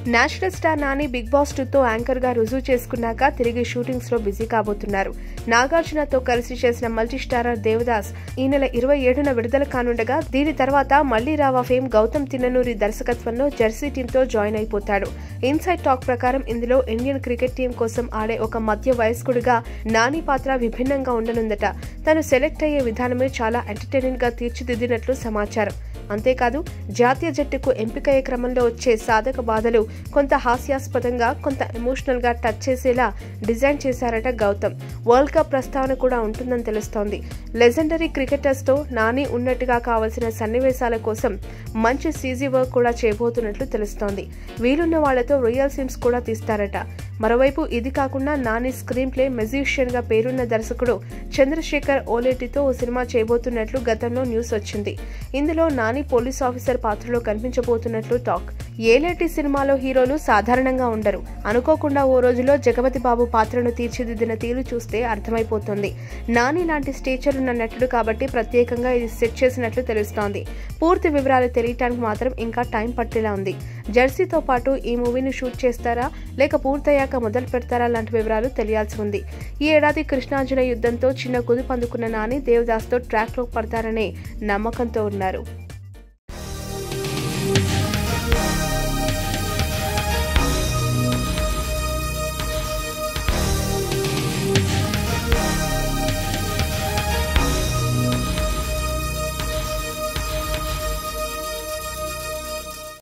national star Nani Bigg Boss two తో anchor గా రుజువు చేసుకున్నాక తిరిగి షూటింగ్స్ లో బిజీ కాబోతున్నారు నాగార్జునతో కలిసి చేసిన మల్టీ స్టారర్ దేవదాస్ ఈ నెల ఇరవై ఏడున విడుదల కానుండగా దీని తర్వాత మళ్లీ రావా ఫేమ్ గౌతమ్ తిన్ననూరి దర్శకత్వంలో జెర్సీ టీమ్ తో జాయిన్ అయిపోతాడు ఇన్సైడ్ టాక్ ప్రకారం ఇందులో ఇండియన్ క్రికెట్ టీం కోసం ఆడే ఒక మధ్య వయస్కుడిగా నాని పాత్ర విభిన్నంగా ఉండనుందట తను సెలెక్ట్ అయ్యే విధానమే చాలా ఎంటర్టైనింగ్ గా తీర్చిదిద్దినట్లు సమాచారం అంతేకాదు జాతీయ జట్టుకు ఎంపికయ్యే క్రమంలో వచ్చే సాధక బాధలు కొంత హాస్యాస్పదంగా కొంత ఎమోషనల్ గా టచ్ చేసేలా డిజైన్ చేశారట గౌతమ్ వరల్డ్ కప్ ప్రస్తావన కూడా ఉంటుందని తెలుస్తోంది లెజెండరీ క్రికెటర్స్ తో నాని ఉన్నట్టుగా కావలసిన సన్నివేశాల కోసం మంచి సీజీ వర్క్ కూడా చేయబోతున్నట్లు తెలుస్తోంది వీలున్న వాళ్లతో రియల్ సీన్స్ కూడా తీస్తారట మరోవైపు ఇది కాకుండా నాని స్క్రీన్ ప్లే మెజిషియన్ గా పేరున్న దర్శకుడు చంద్రశేఖర్ ఓలేటితో ఓ సినిమా చేయబోతున్నట్లు గతంలో న్యూస్ వచ్చింది ఇందులో నాని పోలీస్ ఆఫీసర్ పాత్రలో కనిపించబోతున్నట్లు టాక్ ఏలేటి సినిమాలో హీరోలు సాధారణంగా ఉండరు అనుకోకుండా ఓ రోజులో జగపతి బాబు పాత్రను తీర్చిదిద్దిన తీరు చూస్తే అర్థమైపోతుంది నాని లాంటి స్టేచర్ ఉన్న నటుడు కాబట్టి ప్రత్యేకంగా ఇది సెట్ చేసినట్లు తెలుస్తోంది పూర్తి వివరాలు తెలియటానికి మాత్రం ఇంకా టైం పట్టేలా ఉంది జెర్సీతో పాటు ఈ మూవీని షూట్ చేస్తారా లేక పూర్తయ్యాక మొదలు పెడతారా లాంటి వివరాలు తెలియాల్సి ఉంది ఈ ఏడాది కృష్ణార్జున యుద్ధంతో చిన్న కుదుపు అందుకున్న నాని దేవదాస్తో ట్రాక్లో పడతారనే నమ్మకంతో ఉన్నారు